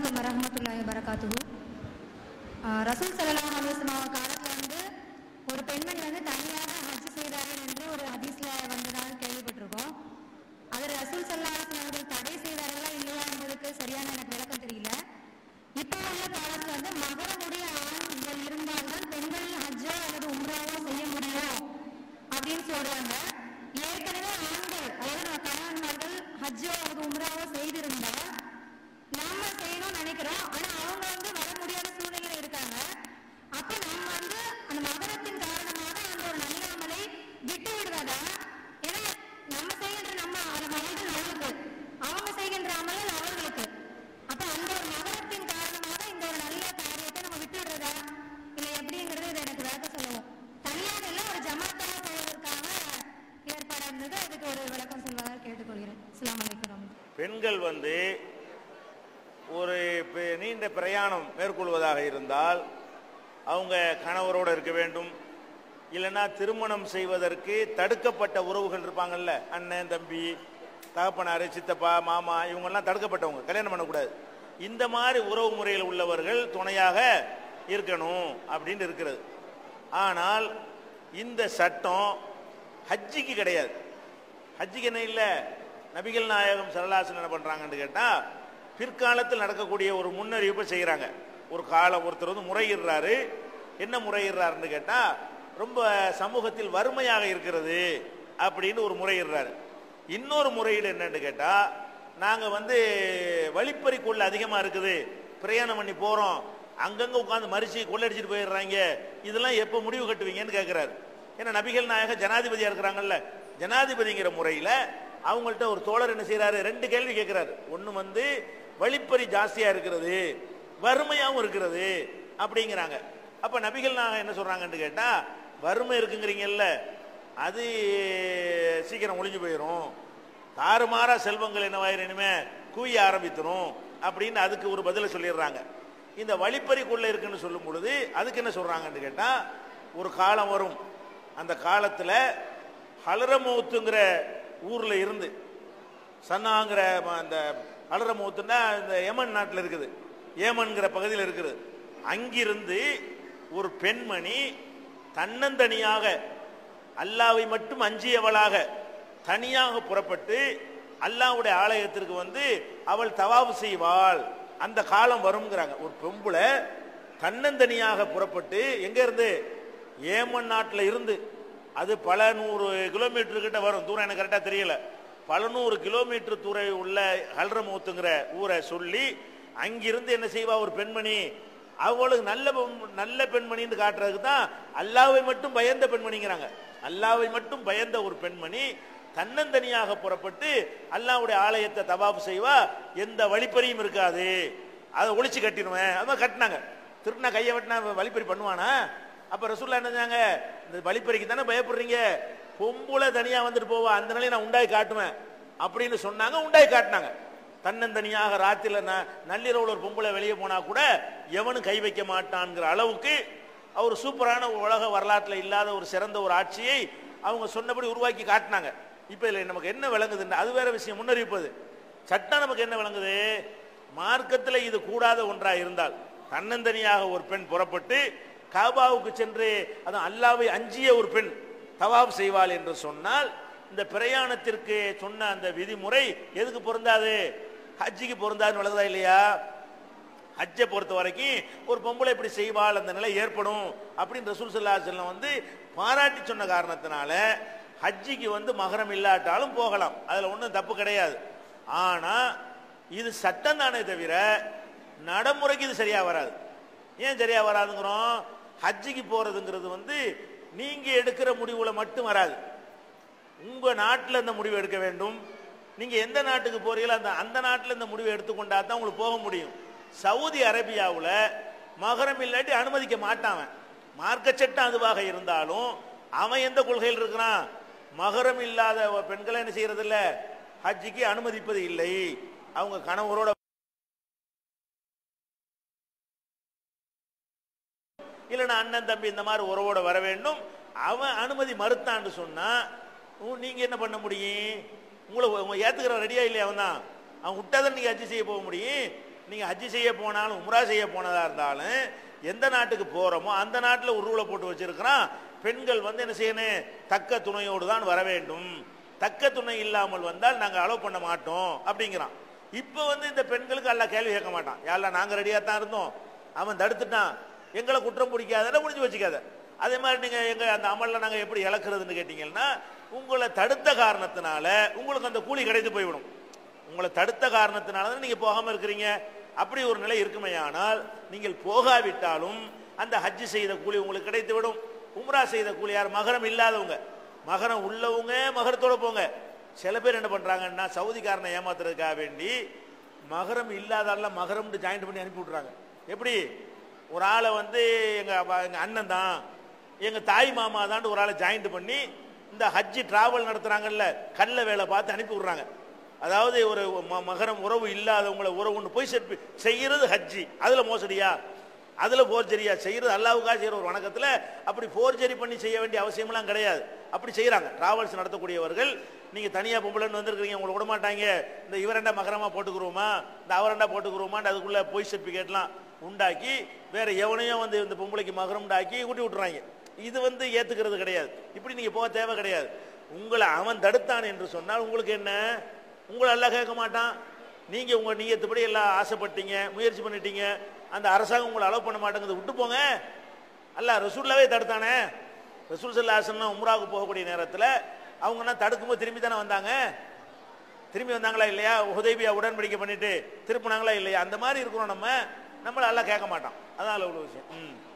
அலைக்கும் வரஹ்மத்துல்லாஹி வரகாத்துஹு ரசூல் ஸல்லல்லாஹு அலைஹி வஸல்லம் காலத்துல வந்து ஒரு பெண்மணி வந்து தனியாக ஹஜ் செய்தார்கள் என்று ஒரு ஹதீஸ்ல வந்ததாக கேள்விப்பட்டிருக்கோம் அது ரசூல் ஸல்லல்லாஹு அலைஹி வஸல்லம் அவர்கள் தடை செய்தார்களா இல்லையா என்பதற்கு சரியான எனக்கு விளக்கம் தெரியல இப்போ உள்ள காலத்துல வந்து மகரமுடைய ஆண்கள் இருந்தால்தான் பெண்கள் ஹஜ்ஜோ அல்லது உம்ராவோ செய்ய முடியும் அப்படின்னு சொல்றாங்க ஏற்கனவே ஆண்கள் அதாவது நம்ம கணவன்மார்கள் ஹஜ்ஜோ அல்லது உம்ராவோ செய்திருந்தா நாம செய்யணும்னு நினைக்கிறோம் ஆனா அவங்க வந்து வர முடியாத சூழ்நிலையில இருக்காங்க அப்ப நம்ம வந்து அந்த மகரத்தின் காரணமாக அந்த ஒரு நல்ல அமலை விட்டு விடுவதா ஏன்னா நம்ம செய்கின்ற நம்ம அந்த அமல்கள் நம்மளுக்கு அவங்க செய்கின்ற அமல்கள் அவர்களுக்கு அப்ப அந்த ஒரு மகரத்தின் காரணமாக இந்த ஒரு நல்ல காரியத்தை நம்ம விட்டு விடுறதா இல்ல எப்படிங்கிறது இதை எனக்கு விளக்கம் சொல்லுவோம் தனியாக இல்ல ஒரு ஜமாத்தாக செய்வதற்காக ஏற்பாடு இருந்தது அதுக்கு ஒரு விளக்கம் சொல்வதாக கேட்டுக்கொள்கிறேன் அஸ்ஸலாமு அலைக்கும் வரஹ்மத்துல்லாஹி பெண்கள் வந்து ஒரு பெ- நீண்ட பிரயாணம் மேற்கொள்வதாக இருந்தால் அவங்க கணவரோடு இருக்க வேண்டும் இல்லைன்னா திருமணம் செய்வதற்கு தடுக்கப்பட்ட உறவுகள் இருப்பாங்கல்ல அண்ணன் தம்பி தகப்பனார் சித்தப்பா மாமா இவங்கெல்லாம் தடுக்கப்பட்டவங்க கல்யாணம் பண்ணக்கூடாது இந்த மாதிரி உறவு முறையில் உள்ளவர்கள் துணையாக இருக்கணும் அப்படின்னு இருக்கிறது ஆனால் இந்த சட்டம் ஹஜ்ஜிக்கு கிடையாது ஹஜ்ஜிக்கு என்ன இல்லை நபிகள் நாயகம் சரலாசன் என்ன பண்ணுறாங்கன்னு கேட்டால் பிற்காலத்தில் நடக்கக்கூடிய ஒரு முன்னறிவிப்பை செய்கிறாங்க ஒரு காலம் ஒருத்தர் வந்து முறையிடுறாரு என்ன முறையிடுறாருன்னு கேட்டால் ரொம்ப சமூகத்தில் வறுமையாக இருக்கிறது அப்படின்னு ஒரு முறையிடுறாரு இன்னொரு முறையீடு என்னன்னு கேட்டால் நாங்கள் வந்து வழிப்பறி கொள்ள அதிகமாக இருக்குது பிரயாணம் பண்ணி போகிறோம் அங்கங்கே உட்காந்து மறிச்சு கொள்ளடிச்சிட்டு போயிடுறாங்க இதெல்லாம் எப்போ முடிவு கட்டுவீங்கன்னு கேட்குறாரு ஏன்னா நபிகள் நாயக ஜனாதிபதியாக இருக்கிறாங்கல்ல ஜனாதிபதிங்கிற முறையில் அவங்கள்ட்ட ஒரு தோழர் என்ன செய்கிறாரு ரெண்டு கேள்வி கேட்குறாரு ஒன்று வந்து வழிப்பறி ஜாஸ்தியாக இருக்கிறது வறுமையாகவும் இருக்கிறது அப்படிங்கிறாங்க அப்போ நபிகள் நாயகம் என்ன சொல்கிறாங்கன்னு கேட்டால் வறுமை இருக்குங்கிறீங்கல்ல அது சீக்கிரம் ஒளிஞ்சு போயிடும் தாறுமாறா செல்வங்கள் என்னவாயிரும் இனிமே குவிய ஆரம்பித்துரும் அப்படின்னு அதுக்கு ஒரு பதிலை சொல்லிடுறாங்க இந்த வழிப்பறிக்குள்ள இருக்குன்னு சொல்லும் பொழுது அதுக்கு என்ன சொல்றாங்கன்னு கேட்டா ஒரு காலம் வரும் அந்த காலத்துல ஹலரமௌத்துங்கிற ஊர்ல இருந்து சன்னாங்கிற ம- அந்த ஹலரமௌத்துன்னா இந்த யமன் நாட்டில் இருக்குது ஏமன்கிற பகுதியில் இருக்குது அங்கிருந்து ஒரு பெண்மணி தன்னந்தனியாக அல்லாவை மட்டும் அஞ்சியவளாக தனியாக புறப்பட்டு அல்லாவுடைய ஆலயத்திற்கு வந்து அவள் தவாவு செய்வாள் அந்த காலம் வருங்கிறாங்க ஒரு பொம்பளை தன்னந்தனியாக புறப்பட்டு எங்க இருந்து ஏமன் நாட்டில் இருந்து அது பல நூறு கிலோமீட்டர் கிட்ட வரும் தூரம் எனக்கு கரெக்டாக தெரியல பல நூறு கிலோமீட்டர் தூர உள்ள ஹல்ரமூத்துங்கிற ஊரை சொல்லி அங்கிருந்து என்ன செய்வா ஒரு பெண்மணி அவளுக்கு நல்ல பெண்- நல்ல பெண்மணின்னு காட்டுறதுக்கு தான் அல்லாவை மட்டும் பயந்த பெண்மணிங்கிறாங்க அல்லாவை மட்டும் பயந்த ஒரு பெண்மணி தன்னந்தனியாக புறப்பட்டு அல்லாவுடைய ஆலயத்தை தவாப்பு செய்வா எந்த வழிப்பறியும் இருக்காது அதை ஒளிச்சு கட்டிடுவேன் அதான் கட்டினாங்க திருட்டினா கையை வெட்டினா வழிப்பறி பண்ணுவானா அப்ப ரசூல்லா என்ன செஞ்சாங்க இந்த வழிப்பறிக்கு தானே பயப்படுறீங்க பொம்புல தனியா வந்துட்டு போவா அந்த நிலையை நான் உண்டாய் காட்டுவேன் அப்படின்னு சொன்னாங்க உண்டாய் காட்டினாங்க தன்னந்தனியாக ராத்திரில ந- நள்ளிரவுல ஒரு பொம்பளை வெளியே போனா கூட எவனும் கை வைக்க மாட்டான்ங்கிற அளவுக்கு அவர் சூப்பரான ஒரு உலக வரலாற்றில் இல்லாத ஒரு சிறந்த ஒரு ஆட்சியை அவங்க சொன்னபடி உருவாக்கி காட்டினாங்க இப்போ இதில் நமக்கு என்ன விளங்குதுன்னா அது வேற விஷயம் முன்னறிவிப்பது சட்டம் நமக்கு என்ன விளங்குது மார்க்கத்தில் இது கூடாத ஒன்றா இருந்தால் தன்னந்தனியாக ஒரு பெண் புறப்பட்டு காபாவுக்கு சென்று அதுவும் அல்லாவை அஞ்சிய ஒரு பெண் தவாப் செய்வாள் என்று சொன்னால் இந்த பிரயாணத்திற்கு சொன்ன அந்த விதிமுறை எதுக்கு பொருந்தாது ஹஜ்ஜிக்கு பொருந்தாதுன்னு விளங்குதா இல்லையா ஹஜ்ஜை பொறுத்த வரைக்கும் ஒரு பொம்பளை இப்படி செய்வாள் அந்த நிலை ஏற்படும் அப்படின்னு ரசூல் சல்லா செல்லம் வந்து பாராட்டி சொன்ன காரணத்தினால ஹஜ்ஜிக்கு வந்து மகரம் இல்லாட்டாலும் போகலாம் அதில் ஒன்றும் தப்பு கிடையாது ஆனால் இது சட்டம் தானே தவிர நடைமுறைக்கு இது சரியா வராது ஏன் சரியா வராதுங்கிறோம் ஹஜ்ஜிக்கு போறதுங்கிறது வந்து நீங்க எடுக்கிற முடிவுல மட்டும் வராது உங்க நாட்டில் இந்த முடிவு எடுக்க வேண்டும் நீங்க எந்த நாட்டுக்கு போறீங்களோ அந்த அந்த நாட்டில் இந்த முடிவை எடுத்துக்கொண்டா தான் உங்களுக்கு போக முடியும் சவுதி அரேபியாவுல மகரம் இல்லாட்டி அனுமதிக்க மாட்டான் அவன். மார்க்க சட்டம் அதுவாக இருந்தாலும் அவன் எந்த கொள்கையில் இருக்கிறான் மகரம் இல்லாத பெண்களை என்ன செய்யறது இல்ல ஹஜ்ஜிக்கு அனுமதிப்பது இல்லை அவங்க கணவரோட இல்லைன்னா அண்ணன் தம்பி இந்த மாதிரி உறவோட வர வேண்டும் அவன் அனுமதி மறுத்தான்னு சொன்னா உ- நீங்க என்ன பண்ண முடியும் உங்களை உங்க ஏத்துக்கிற ரெடியா இல்லையா அவன் தான் அவன் விட்டாதான் நீங்க அஜி செய்ய போக முடியும் நீங்க ஹஜ்ஜி செய்ய போனாலும் உம்ரா செய்ய போனதா இருந்தாலும் எந்த நாட்டுக்கு போறோமோ அந்த நாட்டில் ஒரு ரூலை போட்டு வச்சிருக்கிறான் பெண்கள் வந்து என்ன செய்யணும் தக்க துணையோடு தான் வர வேண்டும் தக்க துணை இல்லாமல் வந்தால் நாங்கள் அலோவ் பண்ண மாட்டோம் அப்படிங்கிறான் இப்போ வந்து இந்த பெண்களுக்கு அல்ல கேள்வி கேட்க மாட்டான் யாரெல்லாம் நாங்கள் ரெடியாக தான் இருந்தோம் அவன் தடுத்துட்டான் எங்களை குற்றம் பிடிக்காத முடிஞ்சு வச்சுக்காத அதே மாதிரி நீங்க எங்க அந்த அமல்ல நாங்க எப்படி இழக்கிறதுன்னு கேட்டீங்கன்னா உங்களை தடுத்த காரணத்தினால உங்களுக்கு அந்த கூலி கிடைத்து போய்விடும் உங்களை தடுத்த காரணத்தினால தான் நீங்க போகாம இருக்கிறீங்க அப்படி ஒரு நிலை இருக்குமேயானால் நீங்கள் போகாவிட்டாலும் அந்த ஹஜ் செய்த கூலி உங்களுக்கு கிடைத்து விடும் உம்ரா செய்த கூலி யார் மகரம் இல்லாதவங்க மகரம் உள்ளவங்க மகரத்தோட போங்க சில பேர் என்ன பண்றாங்கன்னா சவுதிக்காரனை ஏமாத்துறதுக்காக வேண்டி மகரம் இல்லாதால மகரம்னு ஜாயிண்ட் பண்ணி அனுப்பி விட்றாங்க எப்படி ஒரு ஆளை வந்து எங்க அப்பா- எங்க அண்ணன் தான் எங்க தாய் மாமா தான் ஒரு ஆளை ஜாயிண்ட் பண்ணி இந்த ஹஜ்ஜி டிராவல் நடத்துறாங்கல்ல கல்ல வேலை பார்த்து அனுப்பி விடுறாங்க அதாவது ஒரு ம- மகரம் உறவு இல்லாதவங்கள உறவுன்னு போய் செட் செய்யறது ஹஜ்ஜி அதுல மோசடியா அதுல போர்ஜரியா செய்யறது அல்லாவுக்காக செய்யற ஒரு வணக்கத்துல அப்படி போர்ஜரி பண்ணி செய்ய வேண்டிய அவசியம்லாம் கிடையாது அப்படி செய்யறாங்க டிராவல்ஸ் நடத்தக்கூடியவர்கள் நீங்க தனியா பொம்பளைன்னு வந்திருக்கீங்க உங்களை விட மாட்டாங்க இந்த இவரண்டா மகரமா போட்டுக்கிறோமா இந்த அவரண்டா போட்டுக்கிறோமான்னு அதுக்குள்ள பொய் சர்டிபிகேட்லாம் உண்டாக்கி வேற எவனையும் வந்து இந்த பொம்பளைக்கு மகரம் உண்டாக்கி ஊட்டி விட்டுறாங்க இது வந்து ஏத்துக்கிறது கிடையாது இப்படி நீங்க போக தேவை கிடையாது உங்களை அவன் தடுத்தான் என்று சொன்னால் உங்களுக்கு என்ன உங்களை எல்லாம் கேட்க மாட்டான் நீங்க உங்க நீயத்துப்படி எல்லாம் ஆசைப்பட்டீங்க முயற்சி பண்ணிட்டீங்க அந்த அரசாங்கம் உங்களை அலோவ் பண்ண மாட்டேங்குது விட்டு போங்க அல்ல ரசூல்லாவே தடுத்தானே ரசூல் சல்லாசன் உம்ராவுக்கு போகக்கூடிய நேரத்தில் அவங்கன்னா தடுக்கும்போது திரும்பி தானே வந்தாங்க திரும்பி வந்தாங்களா இல்லையா உதவியா உடன்படிக்கை பண்ணிட்டு திருப்பினாங்களா இல்லையா அந்த மாதிரி இருக்கிறோம் நம்ம நம்மள எல்லாம் கேட்க மாட்டான் அதான் அவ்வளோ விஷயம் ம்